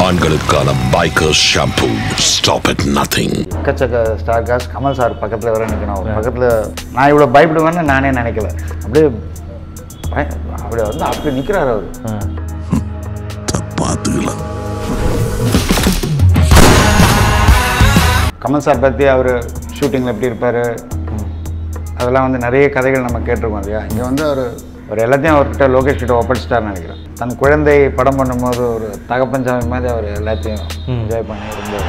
ஆண்களுக்கான biker shampoo stop at nothing எக்கச்சக்க star cast Kamal sir பக்கத்தில் வர நிற்கணும் அவர் பக்கத்தில் நான் இவ்வளோ பயப்படுவேன்னு நானே நினைக்கல அப்படியே பய- அப்படியே வந்து அப்படி நிற்கிறார் அவர் பார்த்துக்கலாம் கமல் சார் பற்றி அவர் ஷூட்டிங்கில் எப்படி இருப்பார் அதெல்லாம் வந்து நிறைய கதைகள் நம்ம கேட்டிருக்கோம் இல்லையா இங்கே வந்து அவர் அவர் எல்லாத்தையும் அவர்கிட்ட லோகேஷ் கிட்ட ஒப்படைச்சிட்டார்னு நினைக்கிறேன் தன் குழந்தை படம் பண்ணும்போது ஒரு தகப்பன் சாமி மாதிரி அவர் எல்லாத்தையும் என்ஜாய் பண்ணி ரொம்ப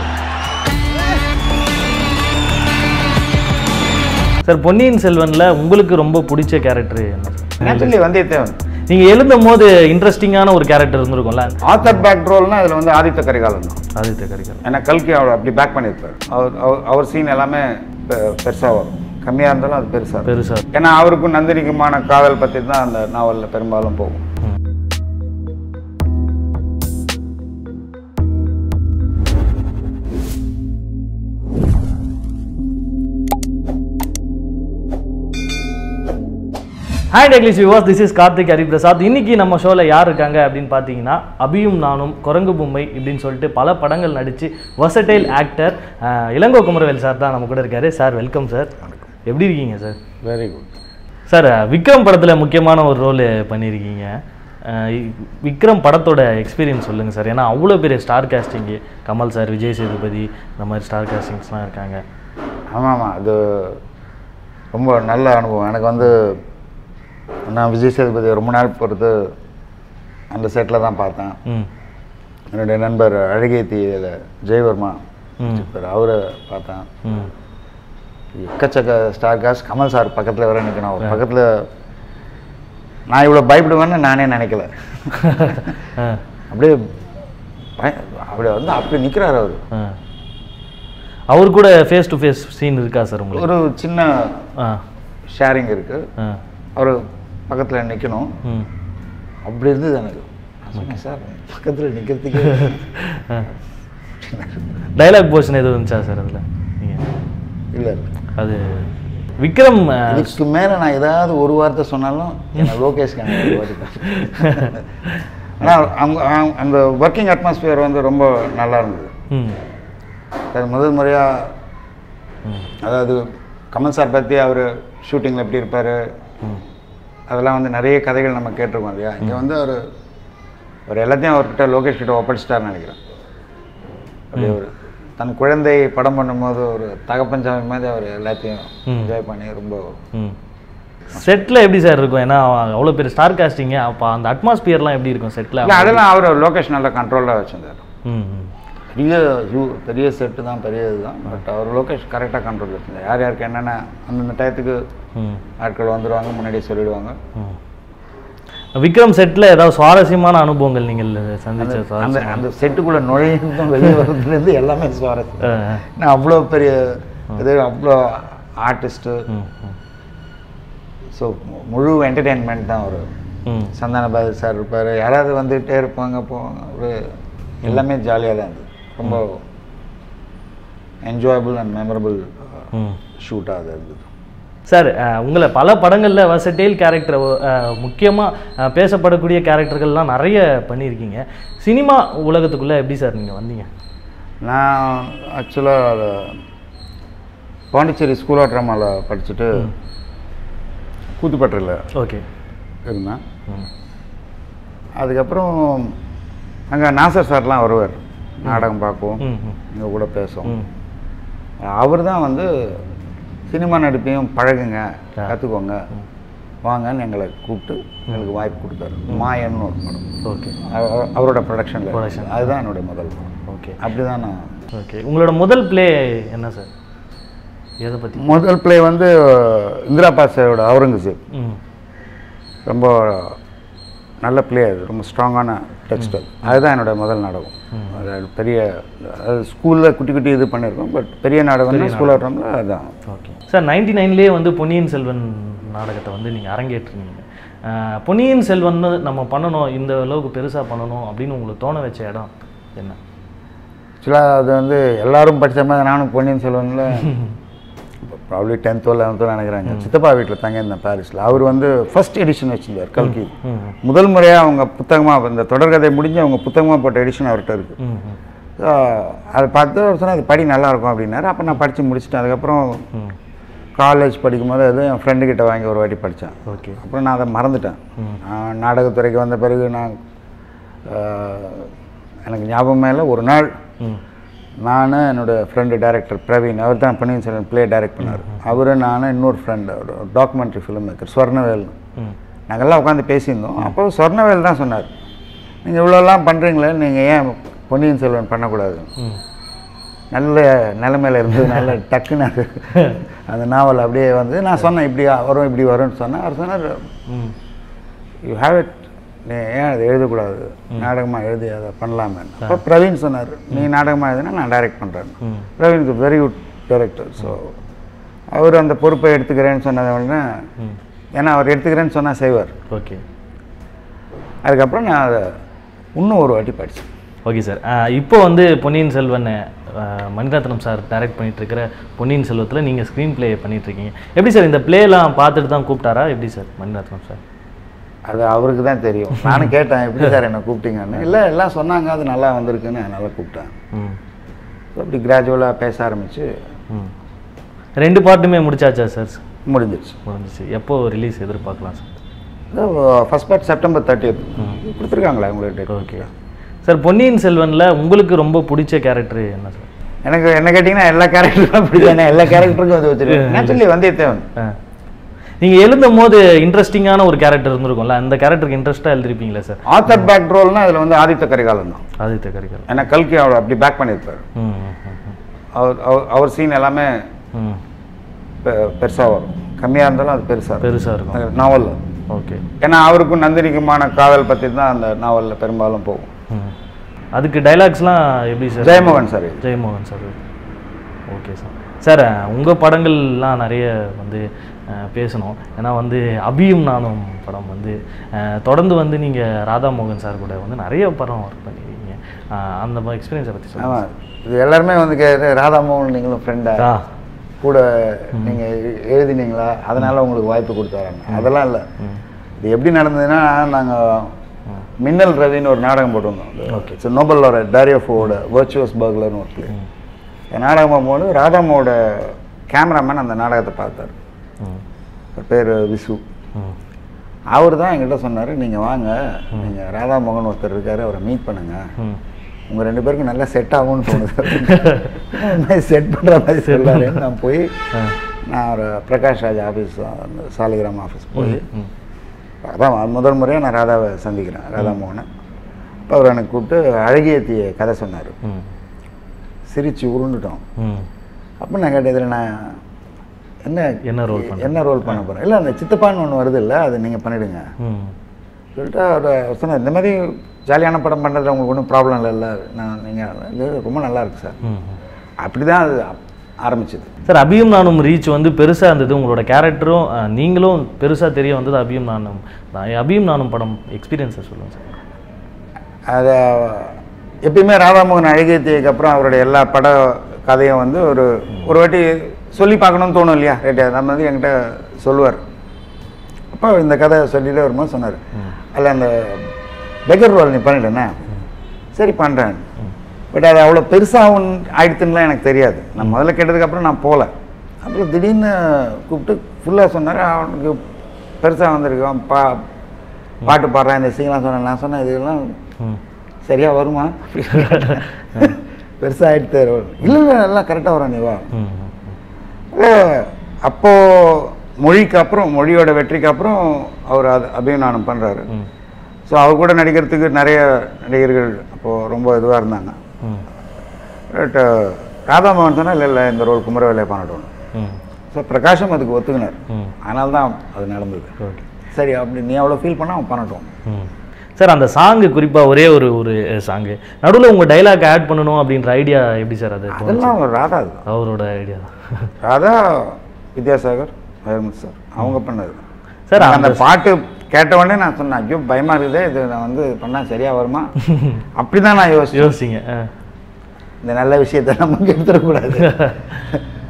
சார் பொன்னியின் செல்வன்ல உங்களுக்கு ரொம்ப பிடிச்ச கேரக்டர் என்ன சார் நேச்சுரலி வந்தியத்தேவன் நீங்க எழுதும் போது இன்ட்ரெஸ்டிங்கான ஒரு கேரக்டர் இருந்திருக்கும்ல ஆத்தர் பேக் ரோல்னா இதில் வந்து ஆதித்த கரிகாலன் தான் ஆதித்ய கரிகாலன் ஏன்னா கல்கி அவர் அப்படி பேக் பண்ணியிருப்பார் அவர் அவர்- அவர் சீன் எல்லாமே பெருசாக வரும் கம்மியாக இருந்தாலும் அது பெருசாக பெருசா ஏன்னா அவருக்கும் நந்தினிக்குமான காதல் பற்றி தான் அந்த நாவலில் பெரும்பாலும் போகும் ஹாய் டெக்லிஸ் விவாஸ் திஸ் இஸ் கார்த்திக் ஹரிபிரசாத் இன்னைக்கு நம்ம ஷோவில் யார் இருக்காங்க அப்படின்னு பார்த்தீங்கன்னா அபியும் நானும் குரங்கு பொம்மை இப்படின்னு சொல்லிட்டு பல படங்கள் நடித்து versatile actor Ilango Kumaravel sir தான் நம்ம கூட இருக்காரு சார் வெல்கம் சார் எப்படி இருக்கீங்க sir very good sir Vikram படத்தில் முக்கியமான ஒரு ரோல் பண்ணியிருக்கீங்க அஹ் இ- விக்ரம் படத்தோட எக்ஸ்பீரியன்ஸ் சொல்லுங்கள் சார் ஏன்னா அவ்வளோ பெரிய ஸ்டார் காஸ்டிங்கு கமல் சார் விஜய் சேதுபதி இந்த மாதிரி ஸ்டார் காஸ்டிங்ஸ்லாம் இருக்காங்க ஆமாம் ஆமாம் அது ரொம்ப நல்ல அனுபவம் எனக்கு வந்து நான் விஜய் சேதுபதி ரொம்ப நாள் பொறுத்து அந்த செட்டில் தான் பார்த்தேன் ம் என்னுடைய நண்பர் அழகேத்தியில் ஜெயவர்மா ம் அவரை பார்த்தேன் ம் எக்கச்சக்க ஸ்டார் காஸ்ட் கமல் சார் பக்கத்தில் வர நிற்கணும் அவர் பக்கத்தில் நான் இவ்வளோ பயப்படுவேன்னு நானே நினைக்கல ஆ அப்படியே பய அப்படியே வந்து அப்படி நிற்கிறார் அவர் ஆ அவர் கூட ஃபேஸ் டு ஃபேஸ் சீன் இருக்கா சார் உங்களுக்கு ஒரு சின்ன ஆ ஷேரிங் இருக்குது ஆ அவர் பக்கத்தில் நிற்கணும் ம் அப்படி இருந்தது எனக்கு நான் சொன்னேன் சார் பக்கத்தில் நிற்கிறதுக்கு டைலாக் போர்ஷன் எதுவும் இருந்துச்சா சார் அதில் நீங்கள் இல்லை அது விக்ரம் ஆ, இதுக்கு மேலே நான் ஏதாவது ஒரு வார்த்தை சொன்னாலும் என்ன லோகேஷ் கண்ணு ஒரு வார்த்தை ஆனால் அவங்க அவங்க- அந்த ஒர்க்கிங் அட்மாஸ்பியர் வந்து ரொம்ப நல்லா இருந்தது ம் அது முதல் முறையாக ம் அதாவது கமல் சார் பற்றி அவர் ஷூட்டிங்கில் எப்படி இருப்பார் ம் அதெல்லாம் வந்து நிறைய கதைகள் நம்ம கேட்டிருக்கோம் இல்லையா இங்கே வந்து அவர் அவர் எல்லாத்தையும் அவர்கிட்ட லோகேஷ் கிட்ட ஒப்படைச்சிட்டார்னு நினைக்கிறேன் அப்படியே ஒரு தன் குழந்தை படம் பண்ணும்போது ஒரு தகப்பன் சாமி மாதிரி அவர் எல்லாத்தையும் ம். என்ஜாய் பண்ணி ரொம்ப ம் செட்டில் எப்படி சார் இருக்கும் ஏன்னா அவ்வளோ பெரிய ஸ்டார் காஸ்டிங்க அப்போ அந்த அட்மாஸ்பியர்லாம் எப்படி இருக்கும் செட்டில் இல்லை அதெல்லாம் அவர் லோகேஷ் நல்ல கண்ட்ரோலாக வச்சுருந்தார் ம் ம் பெரிய ஹியூ பெரிய செட்டு தான் பெரிய இதுதான் பட் அவர் லோகேஷ் கரெக்டாக கண்ட்ரோல் வச்சுருந்தார் யார் யாருக்கு என்னென்ன அந்தந்த டயத்துக்கு ம் ஆட்கள் வந்துடுவாங்க முன்னாடியே சொல்லிடுவாங்க ம். விக்ரம் செட்டில் ஏதாவது சுவாரஸ்யமான அனுபவங்கள் நீங்கள் சந்திச்ச அந்த சுவாரஸ்யம் அந்த செட்டுக்குள்ளே நுழையும் வெளியே வர்றதுலேருந்து எல்லாமே சுவாரஸ்யம் ஆ, ஆ. நான் அவ்வளோ பெரிய இது அவ்வளோ ஆர்டிஸ்ட்டு ம் ம் ஸோ முழு என்டர்டெயின்மெண்ட் தான் ஒரு ம் சந்தான பாரதி சார் இருப்பார் யாராவது வந்துகிட்டே இருப்பாங்க போவாங்க ஒரு எல்லாமே ஜாலியாக தான் இருந்தது ரொம்ப என்ஜாயபிள் அண்ட் மெமரபிள் ம் ஷூட்டாக அது இருந்தது சார் அஹ், உங்களை பல படங்களில் வசட்டேல் கேரக்டர் முக்கியமாக பேசப்படக்கூடிய கேரக்டர்கள்லாம் நிறைய பண்ணியிருக்கீங்க சினிமா உலகத்துக்குள்ளே எப்படி சார் நீங்கள் வந்தீங்க நான் ஆக்சுவலாக பாண்டிச்சேரி ஸ்கூல் ஆஃப் ட்ராமாவில் படிச்சுட்டு கூத்துப்பட்டில் ஓகே இருந்தேன் ம் அதுக்கப்புறம் அங்கே நாசர் சார்லாம் வருவார் நாடகம் பார்ப்போம் ம் ம் எங்கள் கூட பேசுவோம் ம் அவர் தான் வந்து சினிமா நடிப்பையும் பழகுங்க கற்றுக்கோங்க வாங்கன்னு எங்களை கூப்பிட்டு எங்களுக்கு வாய்ப்பு கொடுத்தாரு மாயன்னு ஒரு படம் ஓகே அவ- அவரோட ப்ரொடக்ஷனில் Production. அதுதான் என்னுடைய முதல் படம் ஓகே அப்படி தான் நான் ஓகே உங்களோட முதல் ப்ளே என்ன சார் எதை பற்றி முதல் ப்ளே வந்து இந்திரா பாஷையோட அவுரங்கசீப் ம் ரொம்ப நல்ல ப்ளே அது ரொம்ப ஸ்ட்ராங்கான டெக்ஸ்ட் அது அதுதான் என்னோட முதல் நாடகம் அது பெரிய அது ஸ்கூலில் குட்டி குட்டி இது பண்ணியிருக்கோம் பட் பெரிய நாடகம் ஸ்கூல் ஆட்டம்ல அதுதான் ஓகே சார் நைன்டி நைன்லேயே வந்து பொன்னியின் செல்வன் நாடகத்தை வந்து நீங்கள் அரங்கேற்றுனீங்க அஹ், பொன்னியின் செல்வன் நம்ம பண்ணணும் இந்த அளவுக்கு பெருசாக பண்ணணும் அப்படின்னு உங்களுக்கு தோண வச்ச இடம் என்ன ஆக்சுவலாக அது வந்து எல்லாரும் படித்த மாதிரி நானும் பொன்னியின் செல்வனில் ப்ராப்ளி டென்த்தோ லெவன்த்தோ நினைக்கிறாங்க சித்தப்பா வீட்டில் தங்கியிருந்தேன் பாரிஸில் அவர் வந்து ஃபர்ஸ்ட் எடிஷன் வச்சிருந்தார் கல்கி முதல் முறையாக அவங்க புத்தகமாக இந்த தொடர்கதை முடிஞ்சு அவங்க புத்தகமாக போட்ட எடிஷன் அவர்கிட்ட இருக்குது ம் ம் ஸோ அதை பார்த்து அவர் சொன்னால் அது படி நல்லா இருக்கும் அப்படின்னாரு அப்போ நான் படித்து முடிச்சிட்டேன் அதுக்கப்புறம் ம் காலேஜ் படிக்கும்போது அது என் ஃப்ரெண்டுக்கிட்ட வாங்கி ஒரு வாட்டி படித்தேன் ஓகே அப்புறம் நான் அதை மறந்துட்டேன் நான் நாடகத்துறைக்கு வந்த பிறகு நான் ஆஹ், எனக்கு ஞாபகமே இல்லை ஒரு நாள் ம் நான் என்னோட ஃப்ரெண்டு டைரக்டர் பிரவீன் அவர் தான் பொன்னியின் செல்வன் ப்ளே டைரக்ட் பண்ணார் அவர் நான் இன்னொரு ஃப்ரெண்டு ஒரு டாக்குமெண்ட்ரி ஃபிலிம் மேக்கர் ஸ்வர்ணவேல் ம் நாங்கள்லாம் உட்காந்து பேசியிருந்தோம் அப்போ ஸ்வர்ணவேல் தான் சொன்னார் நீங்கள் இவ்வளோலாம் பண்ணுறீங்களே நீங்கள் ஏன் பொன்னியின் செல்வன் பண்ணக்கூடாது ம் நல்ல நிலைமையில இருந்ததுனால டக்குன்னு அது அந்த நாவல் அப்படியே வந்து நான் சொன்னேன் இப்படி வரும் இப்படி வரும்னு சொன்னேன் அவர் சொன்னார் ம் யூ ஹேவ் இட் நீ ஏன் அதை எழுதக்கூடாது நாடகமாக எழுதி அதை பண்ணலாமே அப்போ பிரவீன் சொன்னார் நீ நாடகமாக எழுதினா நான் டைரக்ட் பண்ணுறேன் ம் பிரவீனுக்கு வெரி குட் டைரக்டர் ஸோ அவர் அந்த பொறுப்பை எடுத்துக்கிறேன்னு சொன்னதை உடனே ம் ஏன்னா அவர் எடுத்துக்கிறேன்னு சொன்னால் செய்வார் ஓகே அதுக்கப்புறம் நான் அதை இன்னும் ஒரு வாட்டி படித்தேன் ஓகே சார் இப்போ வந்து பொன்னியின் செல்வன் அஹ், மணிரத்னம் சார் டைரக்ட் பண்ணிட்டு இருக்கிற பொன்னியின் செல்வத்தில் நீங்கள் ஸ்க்ரீன் ப்ளே பண்ணிட்டு இருக்கீங்க எப்படி சார் இந்த ப்ளேலாம் பார்த்துட்டு தான் கூப்பிட்டாரா எப்படி சார் மணிரத்னம் சார் அது அவருக்கு தான் தெரியும் நானும் கேட்டேன் எப்படி சார் என்னை கூப்பிட்டீங்கன்னு இல்லை எல்லாம் சொன்னாங்க அது நல்லா வந்திருக்குன்னு நல்லா கூப்பிட்டேன் ம் ஸோ அப்படி கிராஜுவலாக பேச ஆரம்பித்து ம் ரெண்டு பார்ட்டுமே முடிச்சாச்சா சார் முடிஞ்சிருச்சு முடிஞ்சிச்சு எப்போ ரிலீஸ் எதிர்பார்க்கலாம் sir first part September thirtieth கொடுத்துருக்காங்களா உங்களுக்கு date? ஓகே சார் பொன்னியின் செல்வனில் உங்களுக்கு ரொம்ப பிடிச்ச கேரக்டர் என்ன சார் எனக்கு என்ன கேட்டிங்கன்னா எல்லா கேரக்டரும் பிடிக்கும் எல்லா கேரக்டருக்கும் வந்து வச்சிருக்கேன் நேச்சுரலி வந்தியத்தேவன் ஆ நீங்கள் எழுதும் போது இன்ட்ரெஸ்டிங்கான ஒரு கேரக்டர் இருந்திருக்கும்ல அந்த கேரக்டருக்கு இன்ட்ரெஸ்ட்டாக எழுதிருப்பீங்களா சார் ஆத்தர் பேக் ரோல்னா அதில் வந்து ஆதித்த கரிகாலன் தான் ஆதித்த கரிகால் ஏன்னா கல்கி அவர் அப்படி பேக் பண்ணியிருப்பார் ம் ம், ம், அவர் அவர் அவர் சீன் எல்லாமே ம் பெருசாக வரும் கம்மியாக இருந்தாலும் அது பெருசாக பெருசாக இருக்கும் இருக்கும் நாவலில் ஓகே ஏன்னா அவருக்கும் நந்தினிக்குமான காதல் பற்றி தான் அந்த நாவலில் பெரும்பாலும் போகும் ம் அதுக்கு டைலாக்ஸ்லாம் எப்படி சார் ஜெயமோகன் சார் இது. Jeyamohan sir okay sir sir உங்கள் படங்கள்லாம் நிறைய வந்து அஹ், பேசணும் ஏன்னா வந்து அபியும் நானும் படம் வந்து அஹ், தொடர்ந்து வந்து நீங்கள் ராதா மோகன் சார் கூட வந்து நிறைய படம் ஒர்க் பண்ணிருக்கீங்க அஹ், அந்த எக்ஸ்பீரியன்ஸை பற்றி சொல்லுங்கள் ஆமாம் இது எல்லாருமே வந்து கே ராதாமோகன் நீங்களும் ஃப்ரெண்டா ஆ கூட நீங்கள் எழுதினீங்களா அதனால உங்களுக்கு வாய்ப்பு கொடுத்தாராங்க அதெல்லாம் இல்லை இது எப்படி நடந்ததுன்னா நாங்கள் மின்னல் ரவின்னு ஒரு நாடகம் போட்டிருந்தோம் Okay. ஓகே நோபல் ஒரு டேரியோஃபோட வர்ச்சுவஸ் பர்க்லர்னு ஒரு பிளே இந்த நாடகம் போகும்போது ராதாமோட கேமராமேன் அந்த நாடகத்தை பார்த்தார் ம் அவர் பேர் விசு ம் அவர் தான் என்கிட்ட சொன்னார் நீங்கள் வாங்க நீங்கள் ராதாமோகன் ஒருத்தர் இருக்காரு அவரை மீட் பண்ணுங்க ம் உங்கள் ரெண்டு பேருக்கும் நல்லா செட் ஆகும்னு தோணுது செட் பண்ணுற மாதிரி சொல்லாரு நான் போய் ஆ. நான் ஒரு பிரகாஷ் ராஜ் ஆஃபீஸ் அந்த சாலிகிராம் ஆஃபீஸ் போய் ம் அதான் முதல் முறையாக நான் ராதாவை சந்திக்கிறேன் ராதா மோகனை அப்போ அவர் எனக்கு கூப்பிட்டு அழகியத்திய கதை சொன்னார் ம் சிரிச்சு உருண்டுட்டோம் ம் அப்போ நான் கேட்டேன் இதில் நான் என்ன என்ன role பண்ண? என்ன ரோல் பண்ண போகிறேன் இல்லை அந்த சித்தப்பான்னு ஒன்று வருது இல்லை அது நீங்கள் பண்ணிவிடுங்க ம் சொல்லிட்டு அவர் சொன்னார் இந்த மாதிரி ஜாலியான படம் பண்ணுறதுல உங்களுக்கு ஒன்றும் ப்ராப்ளம் இல்லைல்ல நான் நீங்கள் இது ரொம்ப நல்லா இருக்கு சார் ம் ம் அப்படி தான் அது ஆரம்பிச்சது சார் அபியும் நானும் ரீச் வந்து பெருசாக இருந்தது உங்களோட கேரக்டரும் அஹ், நீங்களும் பெருசாக தெரிய வந்தது அபியும் நானும் தான் அபியும் நானும் படம் எக்ஸ்பீரியன்ஸை சொல்லுங்கள் சார் அதை எப்பயுமே ராதாமோகன் அழகியத்திக்கு அப்புறம் அவருடைய எல்லா பட கதையும் வந்து ஒரு ஒரு வாட்டி சொல்லி பார்க்கணும்னு தோணும் இல்லையா ரைட்டு நம்ம வந்து என்கிட்ட சொல்லுவார் அப்போ இந்த கதை சொல்லிட்டு வரும்போது சொன்னார் அதில் அந்த பெகர் ரோல் நீ பண்ணிட்டேனே சரி பண்ணுறேன் பட் அது அவ்வளோ பெருசாகும் ஆயிடுத்துன்னுலாம் எனக்கு தெரியாது நான் முதல்ல கேட்டதுக்கப்புறம் நான் போகல அப்புறம் திடீர்னு கூப்பிட்டு ஃபுல்லாக சொன்னார் அவனுக்கு பெருசாக வந்திருக்கான் பா பாட்டு பாடுறேன் இந்த சீன்லாம் சொன்னேன் நான் சொன்னேன் இதெல்லாம் ம் சரியா வருமா பெருசாக ஆயிடுத்து இல்லை இல்லை எல்லாம் கரெக்டாக வரும் நீ வா ம் இல்லை, அப்போ மொழிக்கு அப்புறம் மொழியோட வெற்றிக்கு அப்புறம் அவர் அது அபிநயானம் பண்ணுறாரு ம் ஸோ அவர் கூட நடிக்கிறதுக்கு நிறைய நடிகர்கள் அப்போது ரொம்ப இதுவாக இருந்தாங்க ம் பட் ராதாமோகன் சொன்னால் இல்லை இல்லை இந்த ரோல் குமரவேலையை பண்ணட்டும் ம் ஸோ பிரகாஷம் அதுக்கு ஒத்துக்கினார் ம் அதனால தான் அது நடந்தது ஓகே சரி அப்படி நீ அவ்வளோ ஃபீல் பண்ணால் அவன் பண்ணட்டும் ம் சார் அந்த சாங்கு குறிப்பாக ஒரே ஒரு ஒரு சாங்கு நடுவில் உங்கள் டைலாக் ஆட் பண்ணணும் அப்படின்ற ஐடியா எப்படி சார் அது தோணுச்சு? அதெல்லாம் ஒரு ராதா தான் அவரோட ஐடியா தான் ராதா வித்யாசாகர் வைரமுத்து சார் அவங்க பண்ணது சார், எனக்கு அந்த பாட்டு கேட்ட உடனே நான் சொன்னேன் ஐயோ பயமா இருக்குதே இது நான் வந்து பண்ணா சரியா வருமா அப்படிதான் நான் யோசிச்சேன் யோசிச்சிங்க ஆ இந்த நல்ல விஷயத்தை நமக்கு எடுத்துடக்கூடாது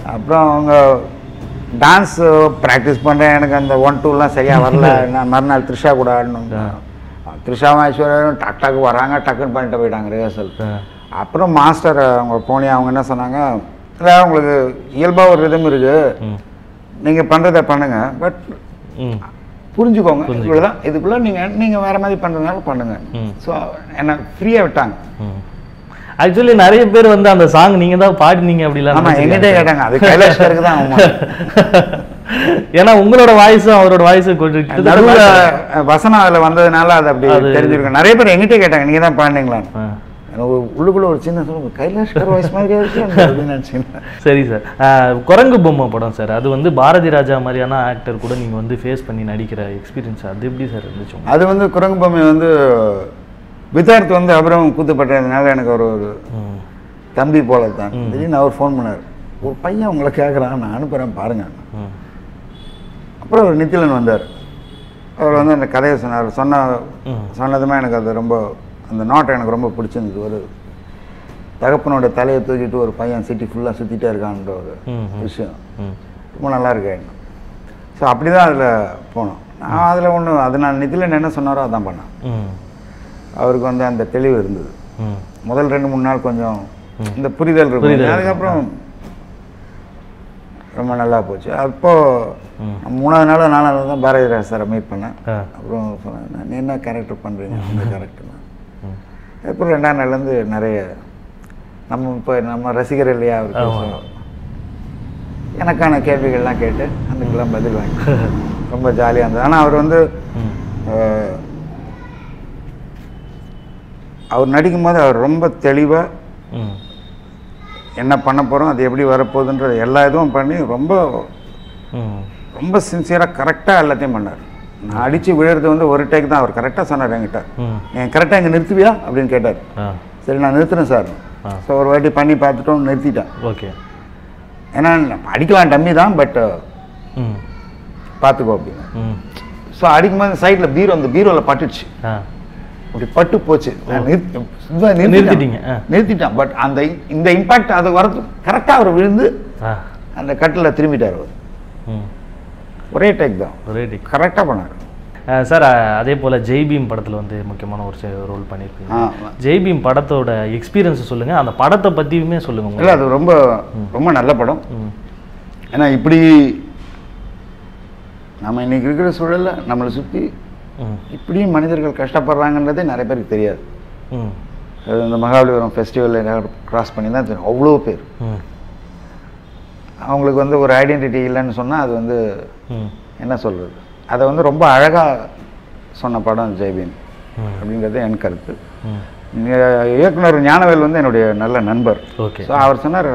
அப்புறம் அவங்க டான்ஸ் ப்ராக்டிஸ் பண்ணுறேன் எனக்கு அந்த ஒன் டூலாம் சரியாக வரல நான் மறுநாள் த்ரிஷா கூட ஆடணும் த்ரிஷாவும் ஐஸ்வர்யாவும் டக் டக்கு வராங்க டக்குன்னு பண்ணிட்டு போயிட்டாங்க ரிஹர்சல் ஆ. அப்புறம் மாஸ்டர் அவங்க போனி அவங்க என்ன சொன்னாங்க இல்லை உங்களுக்கு இயல்பாக ஒரு ரிதம் இருக்குது ம் நீங்கள் பண்ணுறதை பண்ணுங்க பட் ம் புரிஞ்சுக்கோங்க இவ்வளோதான் இதுக்குள்ளே நீங்கள் நீங்கள் வேறு மாதிரி பண்ணுறதுனால பண்ணுங்க ம். ஸோ என்னை ஃப்ரீயாக விட்டாங்க ஆக்சுவலி நிறைய பேர் வந்து அந்த சாங் நீங்க தான் பாடினீங்க அப்படிலாம் ஆமாம் எங்கிட்டே கேட்டாங்க அது கைலாஷ்கருக்கு தான் அவங்க ஏன்னா உங்களோட வாய்ஸும் அவரோட வாய்ஸும் கொஞ்சம் நடுவில் வசனம் அதில் வந்ததுனால அது அப்படி அது- தெரிஞ்சிருக்கும் நிறைய பேர் எங்கிட்டே கேட்டாங்க நீங்கள் தான் பாடினீங்களான்னு ஆ. எனக்கு ஒரு உள்ளுக்குள்ள ஒரு சின்ன சொல்லுங்க கைலாஷ்கர் வாய்ஸ் மாதிரியே இருக்கு அப்படின்னு நினச்சிங்க சரி சார் குரங்கு பொம்மை படம் சார் அது வந்து பாரதி ராஜா மாதிரியான ஆக்டர் கூட நீங்க வந்து ஃபேஸ் பண்ணி நடிக்கிற எக்ஸ்பீரியன்ஸ் அது எப்படி சார் இருந்துச்சு உங்களுக்கு? அது வந்து குரங்கு பொம்மை வந்து வித்தார்த் வந்து அப்புறம் கூத்துப்பட்டதுனால எனக்கு ஒரு ஒரு ம் தம்பி போல தான் திடீர்னு அவர் ஃபோன் பண்ணார் ஒரு பையன் உங்களை கேட்குறான் நான் அனுப்புகிறேன் பாருங்க ம் அப்புறம் ஒரு நித்திலன் வந்தார் அவர் வந்து அந்த கதையை சொன்னார் சொன்ன ம். சொன்னதுமே எனக்கு அது ரொம்ப அந்த நாட்டை எனக்கு ரொம்ப பிடிச்சிருந்தது ஒரு தகப்பனோட தலையை தூக்கிட்டு ஒரு பையன் சிட்டி ஃபுல்லாக சுற்றிட்டே இருக்கான்ற ஒரு ம், ம். விஷயம் ம் ரொம்ப நல்லா இருக்கு ஸோ அப்படி தான் அதில் போனோம் நான் அதில் ஒன்று அது நான் நிதிலன் என்ன சொன்னாரோ அதான் பண்ணேன் ம் அவருக்கு வந்து அந்த தெளிவு இருந்தது ம் முதல் ரெண்டு மூணு நாள் கொஞ்சம் இந்த புரிதல் புரிதல் இருக்கும் அதுக்கப்புறம் ரொம்ப நல்லா போச்சு அப்போ மூணாவது நாள் நாலாவது தான் பாரதி ராஜ் சாரை மீட் பண்ணேன் ஆ. அப்புறம் சொன்னேன் "நான் என்ன கேரக்டர் பண்ணுறீங்க அந்த கேரக்டர் அப்புறம் ரெண்டாம் நாள்லேருந்து நிறைய நம்ம இப்போ நம்ம ரசிகர் இல்லையா அவருக்கு ஆமா. So, எனக்கான கேள்விகள்லாம் கேட்டு அதுக்கெல்லாம் பதில் வாங்கி ரொம்ப ஜாலியாக இருந்தது ஆனால் அவர் வந்து ம் அஹ், அவர் நடிக்கும்போது அவர் ரொம்ப தெளிவாக ம் என்ன பண்ண போகிறோம் அது எப்படி வரப்போகுதுன்ற எல்லா இதுவும் பண்ணி ரொம்ப ம் ரொம்ப சின்சியராக கரெக்டாக எல்லாத்தையும் பண்ணார் நான் அடித்து விழுறது வந்து ஒரு டேக் தான் அவர் கரெக்டாக சொன்னார் என்கிட்ட ம் என் கரெக்டாக இங்கே நிறுத்துவியா அப்படின்னு கேட்டார் ஆ சரி நான் நிறுத்துறேன் சார் ஆ. ஸோ ஒரு வாட்டி பண்ணி பார்த்துட்டோம் நிறுத்திட்டேன் ஓகே ஏன்னா நம்ம அடிக்கலாம் டம்மி தான் பட் ம் பார்த்துக்கோ அப்படின்னு ம் ஸோ அடிக்கும்போது சைடில் பீரோ அந்த பீரோவில் பட்டுச்சு ஆ அப்படி பட்டு போச்சு நான் நிறுத்தி- சும்மா நிறுத்திட்டேன். நிறுத்திட்டீங்க, ஆ. நிறுத்திட்டேன் பட் அந்த இந்த இம்பாக்ட் அது வரது கரெக்டாக அவர் விழுந்து ஆ அந்த கட்டில் திரும்பிட்டார் அவர் ம் ஒரே டேக் தான் ஒரே டிக் கரெக்டாக பண்ணார் சார் அதே போல் ஜெய்பீம் படத்தில் வந்து முக்கியமான ஒரு ரோல் பண்ணியிருக்கீங்க ஆ ஜெய்பீம் படத்தோட எக்ஸ்பீரியன்ஸ் சொல்லுங்க அந்த படத்தை பற்றியுமே சொல்லுங்க இல்லை உங்களுக்கு. அது ரொம்ப ரொம்ப நல்ல படம் ம் ஏன்னா இப்படி நம்ம இன்னைக்கு இருக்கிற சூழல்ல நம்மளை சுற்றி ம் இப்படியும் மனிதர்கள் கஷ்டப்படுறாங்கன்றதே நிறைய பேருக்கு தெரியாது ம் அது இந்த மகாபலிபுரம் ஃபெஸ்டிவலில் கிராஸ் பண்ணி தான் தெரியும் அவ்வளோ பேர் ம் அவங்களுக்கு வந்து ஒரு ஐடென்டிட்டி இல்லைன்னு சொன்னால் அது வந்து ம் என்ன சொல்கிறது அதை வந்து ரொம்ப அழகாக சொன்ன படம் ஜெய்பீம் ம். அப்படிங்கிறது என் கருத்து ம் இங்க இயக்குனர் ஞானவேல் வந்து என்னுடைய நல்ல நண்பர் ஓகே ஸோ அவர் சொன்னார்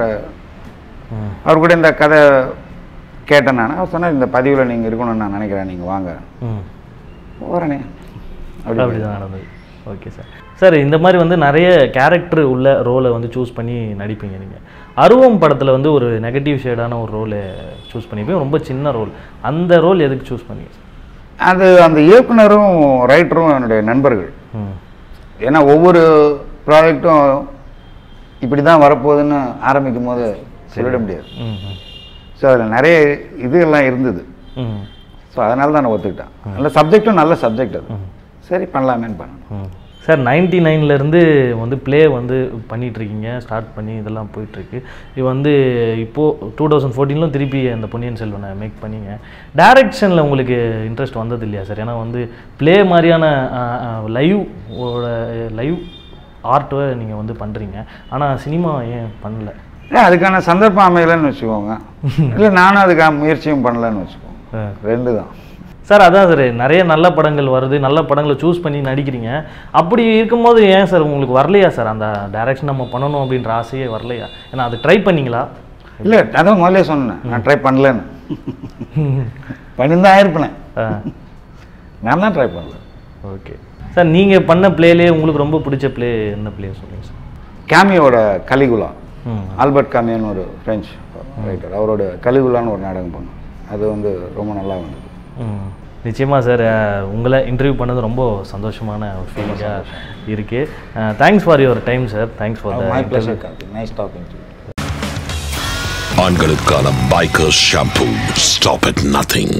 ம் அவர் கூட இந்த கதை கேட்டேன் நான் அவர் சொன்னார் இந்த பதிவில் நீங்கள் இருக்கணும்னு நான் நினைக்கிறேன் நீங்கள் வாங்க ம் வரனே அப்படி அப்படிதான் நடந்தது ஓகே சார் சார் இந்த மாதிரி வந்து நிறைய கேரக்டர் உள்ள ரோலை வந்து சூஸ் பண்ணி நடிப்பீங்க நீங்கள் அருவம் படத்தில் வந்து ஒரு நெகட்டிவ் ஷேடான ஒரு ரோலை சூஸ் பண்ணிப்பீங்க ரொம்ப சின்ன ரோல் அந்த ரோல் எதுக்கு சூஸ் பண்ணீங்க அது அந்த இயக்குனரும் ரைட்டரும் என்னுடைய நண்பர்கள் ம் ஏன்னா ஒவ்வொரு ப்ராஜெக்டும் இப்படி தான் வரப்போகுதுன்னு ஆரம்பிக்கும் போது சொல்லிட முடியாது ம் ம் ஸோ அதில் நிறைய இதுகள்லாம் இருந்தது ம் ஸோ அதனால தான் நான் ஒத்துக்கிட்டேன் நல்ல சப்ஜெக்டும் நல்ல சப்ஜெக்ட் அது சரி பண்ணலாமேன்னு பண்ணேன் ம் சார் நைன்டி நைன்லேருந்து வந்து ப்ளே வந்து பண்ணிட்டு இருக்கீங்க ஸ்டார்ட் பண்ணி இதெல்லாம் போயிட்டுருக்கு இது வந்து இப்போது டூ தௌசண்ட் ஃபோர்டீன்லும் திருப்பி அந்த பொன்னியின் செல்வனை மேக் பண்ணீங்க டைரக்ஷனில் உங்களுக்கு இன்ட்ரெஸ்ட் வந்தது இல்லையா சார் ஏன்னா வந்து ப்ளே மாதிரியான லைவ் ஓட லைவ் ஆர்ட்டை நீங்கள் வந்து பண்ணுறீங்க ஆனால் சினிமா ஏன் பண்ணல இல்லை அதுக்கான சந்தர்ப்பம் அமையலைன்னு வச்சுக்கோங்க இல்லை நானும் அதுக்கான முயற்சியும் பண்ணலன்னு வச்சுக்கோங்க ரெண்டு தான் சார் அதான் சார் நிறைய நல்ல படங்கள் வருது நல்ல படங்களை சூஸ் பண்ணி நடிக்கிறீங்க அப்படி இருக்கும்போது ஏன் சார் உங்களுக்கு வரலையா சார் அந்த டைரக்ஷன் நம்ம பண்ணணும் அப்படின்ற ஆசையே வரலையா ஏன்னா அது ட்ரை பண்ணீங்களா இல்லை அதான் முதல்ல சொன்னேன் நான் ட்ரை பண்ணலன்னு பண்ணியிருந்தா ஆயிருப்பேன் ஆ நான் தான் ட்ரை பண்ணல ஓகே சார் நீங்கள் பண்ண ப்ளேலே உங்களுக்கு ரொம்ப பிடிச்ச ப்ளே என்ன ப்ளே சொல்லுங்கள் சார் கேமியோட கலிகுலா ம் ஆல்பர்ட் காமியோன்னு ஒரு ஃப்ரெஞ்ச் ரைட்டர் அவரோட கலிகுலான்னு ஒரு நாடகம் பண்ணோம் அது வந்து ரொம்ப நல்லா வந்தது ம் நிச்சயமாக சார் உங்களை இன்டர்வியூ பண்ணது ரொம்ப சந்தோஷமான ஒரு ஃபீலிங்காக இருக்குது thanks for your time sir thanks for my the pleasure Karthik nice talking to ஆண்களுக்கான biker shampoo stop at nothing